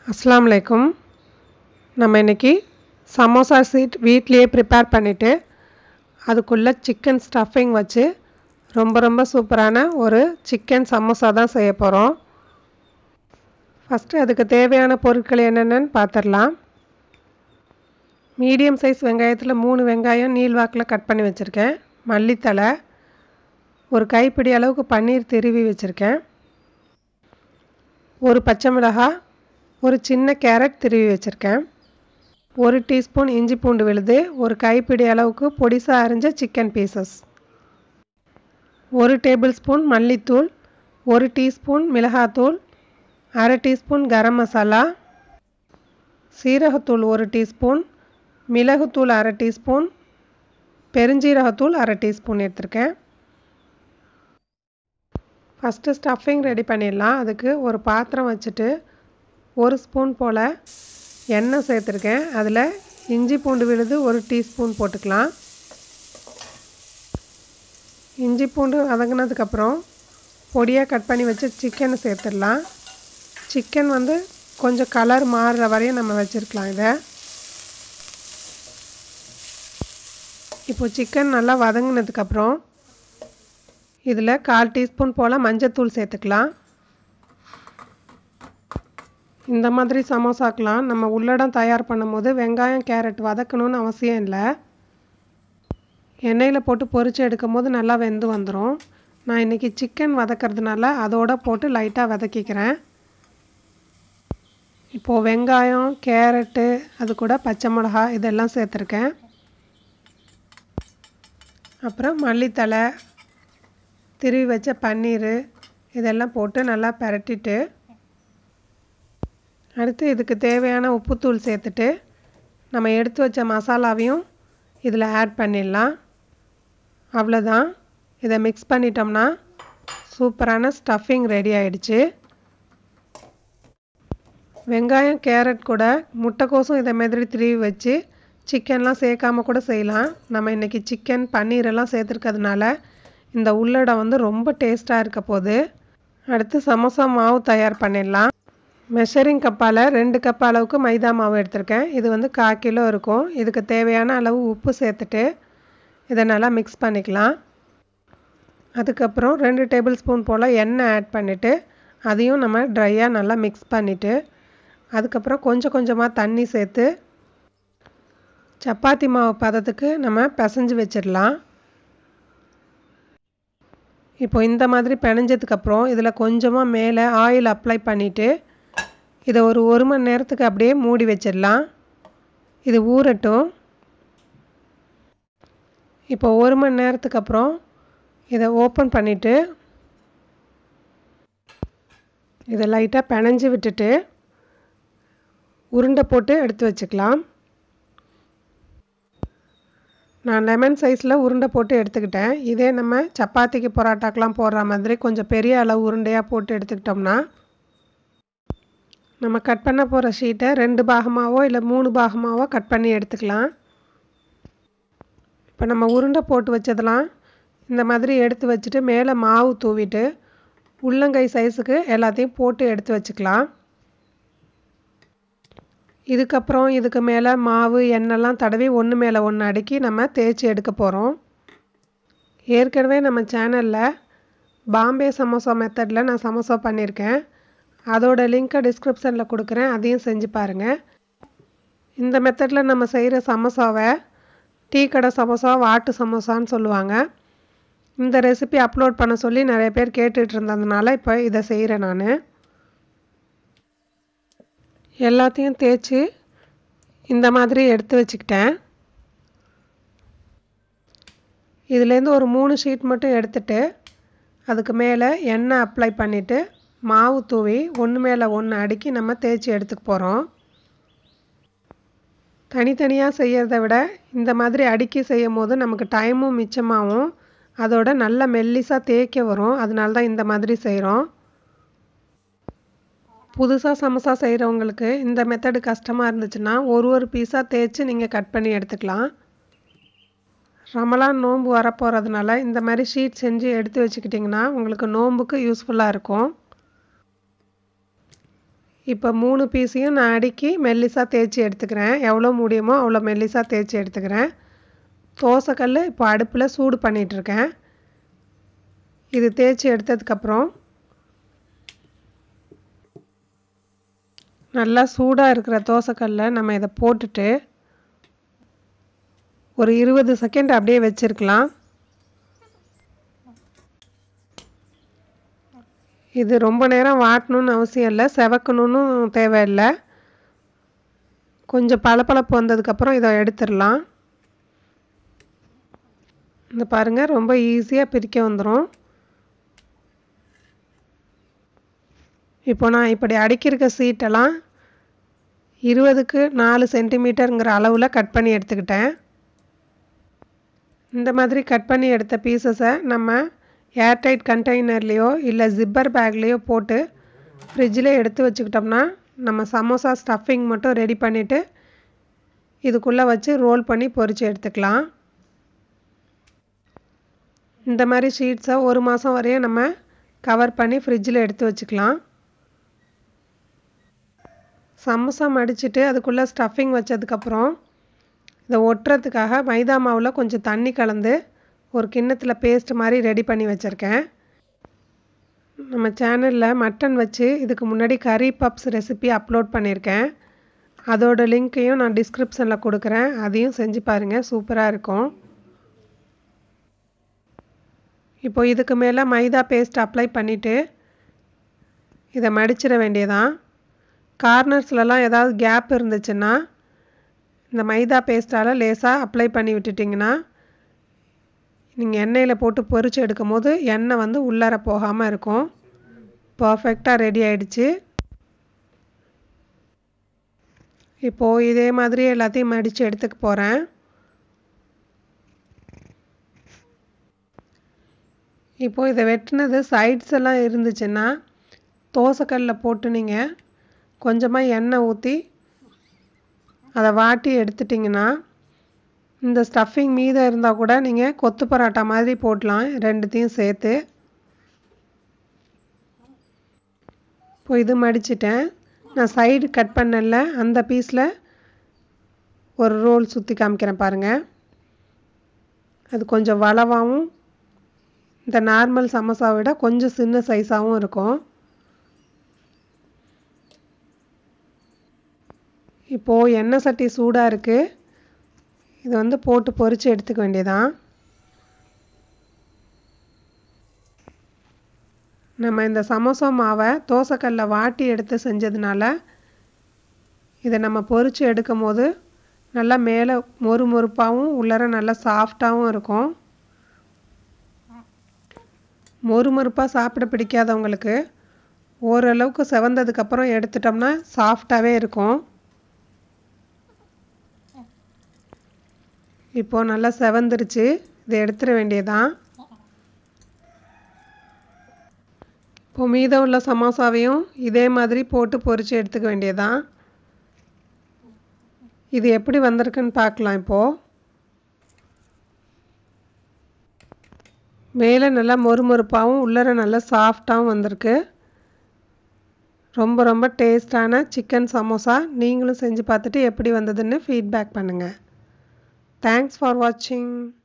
அஸ்ஸலாமு அலைக்கும் நம்ம இன்றைக்கி சமோசா சீட் வீட்லேயே ப்ரிப்பேர் பண்ணிவிட்டு அதுக்குள்ளே சிக்கன் ஸ்டஃபிங் வச்சு ரொம்ப ரொம்ப சூப்பரான ஒரு சிக்கன் சமோசா தான் செய்ய போகிறோம் ஃபஸ்ட்டு அதுக்கு தேவையான பொருட்கள் என்னென்னு பார்த்துடலாம் மீடியம் சைஸ் வெங்காயத்தில் மூணு வெங்காயம் நீள்வாக்கில் கட் பண்ணி வச்சுருக்கேன் மல்லித்தலை ஒரு கைப்பிடி அளவுக்கு பன்னீர் திருவி வச்சுருக்கேன் ஒரு பச்சை மிளகாய் ஒரு சின்ன கேரட் திருவி வச்சுருக்கேன் ஒரு டீஸ்பூன் இஞ்சி பூண்டு விழுது ஒரு கைப்பிடி அளவுக்கு பொடிசாக அரிஞ்ச சிக்கன் பீசஸ் ஒரு டேபிள் ஸ்பூன் மல்லித்தூள் ஒரு டீஸ்பூன் மிளகாத்தூள் அரை டீஸ்பூன் கரம் மசாலா சீரகத்தூள் ஒரு டீஸ்பூன் மிளகுத்தூள் அரை டீஸ்பூன் பெருஞ்சீரகத்தூள் அரை டீஸ்பூன் எடுத்திருக்கேன் ஃபஸ்ட்டு ஸ்டஃபிங் ரெடி பண்ணிடலாம் அதுக்கு ஒரு பாத்திரம் வச்சுட்டு ஒரு ஸ்பூன் போல் எண்ணெய் சேர்த்துருக்கேன் அதில் இஞ்சி பூண்டு விழுது ஒரு டீஸ்பூன் போட்டுக்கலாம் இஞ்சி பூண்டு வதங்கினதுக்கப்புறம் பொடியாக கட் பண்ணி வச்சு சிக்கனை சேர்த்துடலாம் சிக்கன் வந்து கொஞ்சம் கலர் மாறுற வரையும் நம்ம வச்சுருக்கலாம் இதை இப்போ சிக்கன் நல்லா வதங்கினதுக்கப்புறம் இதில் கால் டீஸ்பூன் போல் மஞ்சத்தூள் சேர்த்துக்கலாம் இந்த மாதிரி சமோசாக்கெலாம் நம்ம உள்ளடம் தயார் பண்ணும்போது வெங்காயம் கேரட் வதக்கணும்னு அவசியம் இல்லை எண்ணெயில் போட்டு பொரித்து எடுக்கும் போது நல்லா வெந்து வந்துடும் நான் இன்றைக்கி சிக்கன் வதக்கிறதுனால அதோடு போட்டு லைட்டாக வதக்கிக்கிறேன் இப்போது வெங்காயம் கேரட்டு அது கூட பச்சை மிளகா இதெல்லாம் சேர்த்துருக்கேன் அப்புறம் மல்லித்தலை திருவி வச்ச பன்னீர் இதெல்லாம் போட்டு நல்லா பரட்டிட்டு அடுத்து இதுக்கு தேவையான உப்புத்தூள் சேர்த்துட்டு நம்ம எடுத்து வச்ச மசாலாவையும் இதில் ஆட் பண்ணிடலாம் அவ்வளோதான் இதை மிக்ஸ் பண்ணிட்டோம்னா சூப்பரான ஸ்டஃபிங் ரெடி ஆயிடுச்சு வெங்காயம் கேரட் கூட முட்டைக்கோசும் இதை மாதிரி திருவி வச்சு சிக்கன்லாம் சேர்க்காம கூட செய்யலாம் நம்ம இன்றைக்கி சிக்கன் பன்னீர் எல்லாம் சேர்த்துருக்கிறதுனால இந்த உள்ளடம் வந்து ரொம்ப டேஸ்ட்டாக இருக்க போகுது அடுத்து சமோசா மாவு தயார் பண்ணிடலாம் மெஷரிங் கப்பால் ரெண்டு கப் அளவுக்கு மைதா மாவு எடுத்திருக்கேன் இது வந்து கால் கிலோ இருக்கும் இதுக்கு தேவையான அளவு உப்பு சேர்த்துட்டு இதை நல்லா மிக்ஸ் பண்ணிக்கலாம் அதுக்கப்புறம் ரெண்டு டேபிள் ஸ்பூன் போல் எண்ணெய் ஆட் பண்ணிவிட்டு அதையும் நம்ம ட்ரையாக நல்லா மிக்ஸ் பண்ணிவிட்டு அதுக்கப்புறம் கொஞ்சம் கொஞ்சமாக தண்ணி சேர்த்து சப்பாத்தி மாவு பதத்துக்கு நம்ம பிசைஞ்சு வச்சிடலாம் இப்போ இந்த மாதிரி பிணைஞ்சதுக்கப்புறம் இதில் கொஞ்சமாக மேலே ஆயில் அப்ளை பண்ணிவிட்டு இதை ஒரு ஒரு மணி நேரத்துக்கு அப்படியே மூடி வச்சிடலாம் இது ஊறட்டும் இப்போ ஒரு மணி நேரத்துக்கு அப்புறம் இதை ஓப்பன் பண்ணிவிட்டு இதை லைட்டாக பிணைஞ்சு விட்டுட்டு உருண்டை போட்டு எடுத்து வச்சுக்கலாம் நான் லெமன் சைஸில் உருண்டை போட்டு எடுத்துக்கிட்டேன் இதே நம்ம சப்பாத்திக்கு பரோட்டாக்கெலாம் போடுற மாதிரி கொஞ்சம் பெரிய அளவு உருண்டையாக போட்டு எடுத்துக்கிட்டோம்னா நம்ம கட் பண்ண போகிற ஷீட்டை ரெண்டு பாகமாகவோ இல்லை மூணு பாகமாகவோ கட் பண்ணி எடுத்துக்கலாம் இப்போ நம்ம உருண்டை போட்டு வச்சதெல்லாம் இந்த மாதிரி எடுத்து வச்சுட்டு மேலே மாவு தூவிட்டு உள்ளங்கை சைஸுக்கு எல்லாத்தையும் போட்டு எடுத்து வச்சுக்கலாம் இதுக்கப்புறம் இதுக்கு மேலே மாவு எண்ணெய்லாம் தடவி ஒன்று மேலே ஒன்று அடுக்கி நம்ம தேய்ச்சி எடுக்க போகிறோம் ஏற்கனவே நம்ம சேனலில் பாம்பே சமோசா மெத்தடில் நான் சமோசா பண்ணியிருக்கேன் அதோட லிங்க்கை டிஸ்கிரிப்ஷனில் கொடுக்குறேன் அதையும் செஞ்சு பாருங்கள் இந்த மெத்தடில் நம்ம செய்கிற சமோசாவை டீ கடை சமோசா வாட்டு சமோசான்னு சொல்லுவாங்க இந்த ரெசிபி அப்லோட் பண்ண சொல்லி நிறைய பேர் கேட்டுட்டு இருந்ததுனால இப்போ இதை செய்கிறேன் நான் எல்லாத்தையும் தேய்ச்சி இந்த மாதிரி எடுத்து வச்சுக்கிட்டேன் இதுலேருந்து ஒரு மூணு ஷீட் மட்டும் எடுத்துட்டு அதுக்கு மேலே எண்ணெய் அப்ளை பண்ணிவிட்டு மாவு தூவி ஒன்று மேலே ஒன்று அடுக்கி நம்ம தேய்ச்சி எடுத்துக்க போகிறோம் தனித்தனியாக செய்கிறத விட இந்த மாதிரி அடுக்கி செய்யும் போது நமக்கு டைமும் மிச்சமாகவும் அதோட நல்ல மெல்லிஸாக தேய்க்க வரும் அதனால தான் இந்த மாதிரி செய்கிறோம் புதுசாக சமோசா செய்கிறவங்களுக்கு இந்த மெத்தடு கஷ்டமாக இருந்துச்சுன்னா ஒரு ஒரு பீஸாக தேய்ச்சி நீங்கள் கட் பண்ணி எடுத்துக்கலாம் ரமலான் நோன்பு வரப்போகிறதுனால இந்த மாதிரி ஷீட் செஞ்சு எடுத்து வச்சுக்கிட்டிங்கன்னா உங்களுக்கு நோன்புக்கு யூஸ்ஃபுல்லாக இருக்கும் இப்போ மூணு பீஸையும் நான் அடுக்கி மெல்லிசாக தேய்ச்சி எடுத்துக்கிறேன் எவ்வளோ முடியுமோ அவ்வளோ மெல்லிசாக தேய்ச்சி எடுத்துக்கிறேன் தோசைக்கல் இப்போ அடுப்பில் சூடு பண்ணிகிட்ருக்கேன் இது தேய்ச்சி எடுத்ததுக்கப்புறம் நல்லா சூடாக இருக்கிற தோசைக்கல்ல நம்ம இதை போட்டுட்டு ஒரு இருபது செகண்ட் அப்படியே வச்சுருக்கலாம் இது ரொம்ப நேரம் வாட்டணும்னு அவசியம் இல்லை செவக்கணும்னு தேவையில்லை கொஞ்சம் பளபளப்பு வந்ததுக்கப்புறம் இதை எடுத்துடலாம் இந்த பாருங்கள் ரொம்ப ஈஸியாக பிரிக்க வந்துடும் இப்போ நான் இப்படி அடுக்கியிருக்க சீட்டெல்லாம் இருபதுக்கு நாலு சென்டிமீட்டருங்கிற அளவில் கட் பண்ணி எடுத்துக்கிட்டேன் இந்த மாதிரி கட் பண்ணி எடுத்த பீசஸை நம்ம ஏர்டைட் கண்டெய்னர்லேயோ இல்லை ஜிப்பர் பேக்லேயோ போட்டு ஃப்ரிட்ஜில் எடுத்து வச்சுக்கிட்டோம்னா நம்ம சமோசா ஸ்டஃபிங் மட்டும் ரெடி பண்ணிவிட்டு இதுக்குள்ளே வச்சு ரோல் பண்ணி பொரித்து எடுத்துக்கலாம் இந்த மாதிரி ஷீட்ஸை ஒரு மாதம் வரையும் நம்ம கவர் பண்ணி ஃப்ரிட்ஜில் எடுத்து வச்சுக்கலாம் சமோசா மடிச்சுட்டு அதுக்குள்ளே ஸ்டஃபிங் வச்சதுக்கப்புறம் இதை ஒட்டுறதுக்காக மைதா மாவில் கொஞ்சம் தண்ணி கலந்து ஒரு கிண்ணத்தில் பேஸ்ட் மாதிரி ரெடி பண்ணி வச்சுருக்கேன் நம்ம சேனலில் மட்டன் வச்சு இதுக்கு முன்னாடி கறி பப்ஸ் ரெசிபி அப்லோட் பண்ணியிருக்கேன் அதோட லிங்க்கையும் நான் டிஸ்கிரிப்ஷனில் கொடுக்குறேன் அதையும் செஞ்சு பாருங்கள் சூப்பராக இருக்கும் இப்போ இதுக்கு மேலே மைதா பேஸ்ட் அப்ளை பண்ணிவிட்டு இதை மடிச்சிட வேண்டியதான் கார்னர்ஸ்லலாம் ஏதாவது கேப் இருந்துச்சுன்னா இந்த மைதா பேஸ்ட்டால் லேசாக அப்ளை பண்ணி விட்டுட்டிங்கன்னா நீங்கள் எண்ணெயில் போட்டு பொரிச்சு எடுக்கும் போது எண்ணெய் வந்து உள்ளார போகாமல் இருக்கும் பர்ஃபெக்டாக ரெடி ஆயிடுச்சு இப்போது இதே மாதிரி எல்லாத்தையும் மடித்து எடுத்துக்க போகிறேன் இப்போது இதை வெட்டினது சைட்ஸ் எல்லாம் இருந்துச்சுன்னா தோசைக்கல்லில் போட்டு நீங்கள் கொஞ்சமாக எண்ணெய் ஊற்றி அதை வாட்டி எடுத்துட்டிங்கன்னா இந்த ஸ்டஃபிங் மீதம் இருந்தால் கூட நீங்கள் கொத்து பரோட்டா மாதிரி போடலாம் ரெண்டுத்தையும் சேர்த்து இப்போ இது மடிச்சிட்டேன் நான் சைடு கட் பண்ணல அந்த பீஸில் ஒரு ரோல் சுற்றி காமிக்கிறேன் பாருங்கள் அது கொஞ்சம் வளவாகவும் இந்த நார்மல் சமோசாவை விட கொஞ்சம் சின்ன சைஸாகவும் இருக்கும் இப்போது எண்ணெய் சட்டி சூடாக இருக்குது இதை வந்து போட்டு பொரித்து எடுத்துக்க வேண்டியதான் நம்ம இந்த சமோசா மாவை தோசைக்கல்ல வாட்டி எடுத்து செஞ்சதுனால இதை நம்ம பொரித்து எடுக்கும் போது நல்லா மேலே மொறு மொறுப்பாகவும் உள்ளர நல்லா சாஃப்டாகவும் இருக்கும் மொறு மொறுப்பாக சாப்பிட பிடிக்காதவங்களுக்கு ஓரளவுக்கு செவந்ததுக்கப்புறம் எடுத்துட்டோம்னா சாஃப்டாகவே இருக்கும் இப்போது நல்லா செவந்துருச்சு இதை எடுத்துட வேண்டியதான் இப்போ மீதம் உள்ள சமோசாவையும் இதே மாதிரி போட்டு பொரித்து எடுத்துக்க வேண்டியதான் இது எப்படி வந்திருக்குன்னு பார்க்கலாம் இப்போது மேலே நல்லா மொறுமொறுப்பாகவும் உள்ளர நல்லா சாஃப்டாகவும் வந்திருக்கு ரொம்ப ரொம்ப டேஸ்டான சிக்கன் சமோசா நீங்களும் செஞ்சு பார்த்துட்டு எப்படி வந்ததுன்னு ஃபீட்பேக் பண்ணுங்கள் தேங்க்ஸ் ஃபார் வாட்சிங்